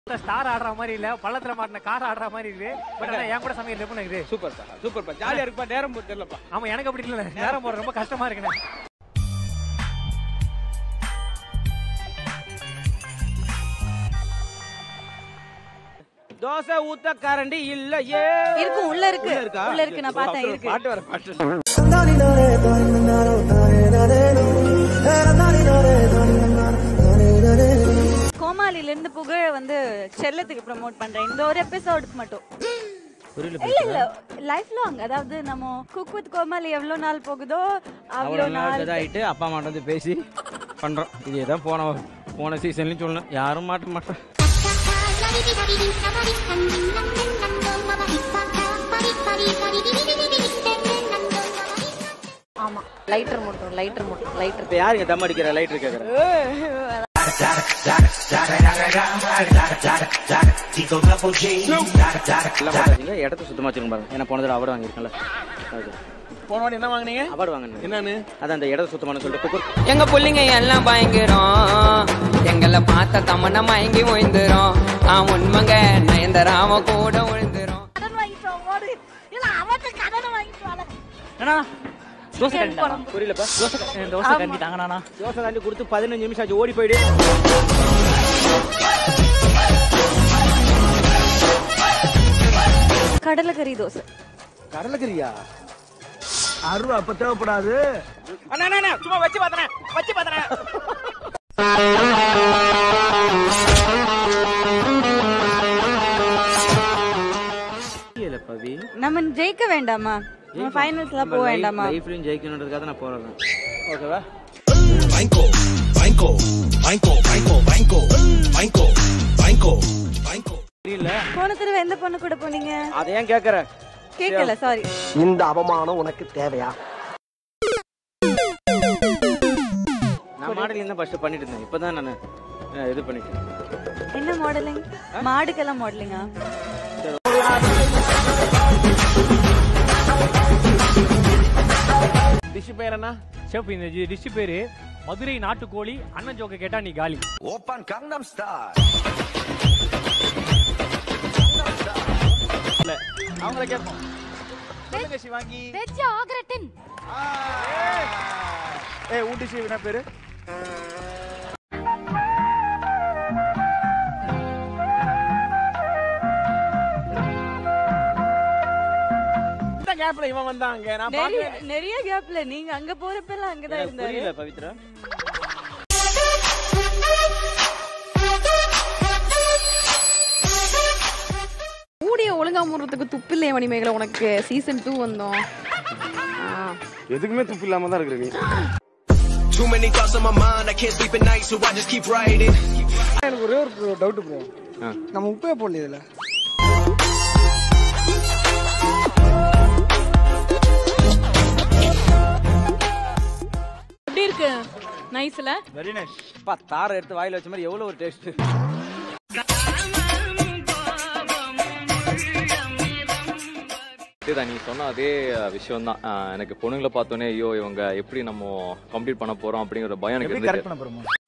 Star ஆடுற மாதிரி இல்ல பள்ளத்துல மாட்டின கார் ஆடுற மாதிரி இருக்கு பட் ஆனா என் கூட சமையல் எப்படி இருக்குது சூப்பர் சார் சூப்பர்ப்பா ஜாலியா இருக்குப்பா நேரம் போட்டு தெரியலப்பா ஆமா எனக்கு அப்படி இல்ல நேரம் போற ரொம்ப கஷ்டமா இருக்குண்ணே தோசை ஊத்த கரண்டி இல்ல ஏ இருக்கும், உள்ள இருக்கு. இருக்கா? உள்ள இருக்கு, நான் பார்த்தேன், அப்புறம் இருக்கு. பாட்டு வர பாட்டு கோமாளில இருந்து புகழ வந்து செல்லத்துக்கு ப்ரோமோட் பண்றேன் இந்த ஒரு எபிசோடுக்கு மட்டும் புரியல இல்ல இல்ல லைஃப் லாங் அதாவது நம்ம குக் வித் கோமாளி எவ்வளவு நாள் போகுதோ அவ்வளவு அவ்வளவு நாள் நாள் இதாயிட்டு அப்பா அம்மா வந்து பேசி பண்றோம் இதே தான் போன போன சீசன்லயும் சொல்லணும் யாரும் மாட்ட மாட்டோம் ஆமா லைட்டர் மட்டும் லைட்டர் மட்டும் லைட்டர் இப்ப யாருங்க தம் அடிக்கிற லைட் கேக்குற எல்லாம் மாட்டாதீங்க, இடத்த சுத்தமா வச்சிருங்க பாருங்க ஏன்னா போன தடவை அவார்டு வாங்கியிருக்கேன்ல போன வாட்டி என்ன வாங்குனீங்க அவார்டு வாங்கினேன் என்னன்னு அதான் அந்த இடத்த சுத்தமான சொல்லிட்டு குக்கர் எங்க புள்ளைங்க எல்லாம் பயங்கரம் எங்களை பார்த்த தமன்னா மயங்கி ஓய்ந்துரும் ஆ உண்மைங்க நயன்தராம கூட விழுந்துரும் கடன் வாங்கிட்டு ஓடு இல்ல அவட்ட கடன் வாங்கிட்டு வாழ அண்ணா தோசை கண்டிட்டாங்க புரியலப்பா தோசை தோசை கண்டிட்டாங்கண்ணா தோசை தாண்டி கொடுத்து பதினஞ்சு நிமிஷம் ஆச்சு ஓடி போயிடு கடலைக்கறி தோசை கடலைக்கறியா அருவா அப்ப தேவைப்படாது அண்ணா அண்ணா, அண்ணா சும்மா வச்சு பார்த்தனே வச்சு பார்த்தனே பவி நம்ம ஜெயிக்க வேண்டாமா நம்ம ஃபைனல்ஸ்ல போக வேண்டாமா லைஃப்லயும் ஜெயிக்கணுன்றதுக்காக நான் போறேன் ஓகேவா Banco, banco, banco, banco, banco, banco, banco, banco. புரியல போன தடவை எந்த பொண்ணு கூட போனீங்க அதை ஏன் கேக்குற கேட்கல சாரி இந்த அவமானம் உனக்கு தேவையா நான் மாடலிங் தான் ஃபர்ஸ்ட் பண்ணிட்டு இருந்தேன் இப்பதான் நான் அஹ், இது பண்ணிட்டேன் என்ன மாடலிங் மாடுக்கெல்லாம் மாடலிங்கா டிஷ் பேர் என்ன ஷெஃப் இந்த டிஷ் பேரு மதுரை நாட்டுக்கோழி அண்ணன் ஜோக்க கேட்டா நீ காலி Open Gangnam Style. அவங்கள கேட்போம் சொல்லுங்க Shivangi veg au gratin a Ooty dish என்ன பேரு இந்த கேப்ல இவன் வந்தாங்க நான் நிறைய பார்க்கவே நிறைய கேப்ல நீங்க அங்க போறப்பெல்லாம் அங்கதான் எனக்கு இருந்தாரு புரியல பவித்ரா கூடிய ஒழுங்கா மூடுறதுக்கு துப்பில்லையே மணிமேகலை உனக்கு சீசன் டூ வந்தோம் எதுக்குமே துப்பு இல்லாம தான் இருக்கிற நீ Too many thoughts on my mind, I can't sleep at night, so I just keep writing. எனக்கு ஒரே ஒரு டவுட் ப்ரோ நம்ம உப்பே போடல இதுல எப்படி இருக்கு நைஸ்ல வெரி நைஸ் பா தார எடுத்து வாயில வச்ச மாதிரி எவ்வளவு ஒரு டேஸ்ட் அதேதான் நீ சொன்ன அதே விஷயம் தான் எனக்கு பொண்ணுங்களை பார்த்தோன்னே ஐயோ இவங்க எப்படி நம்ம கம்ப்ளீட் பண்ண போறோம் அப்படிங்கிற பயம் எனக்கு எப்படி இருந்துச்சு கரெக்ட் பண்ண போறோம்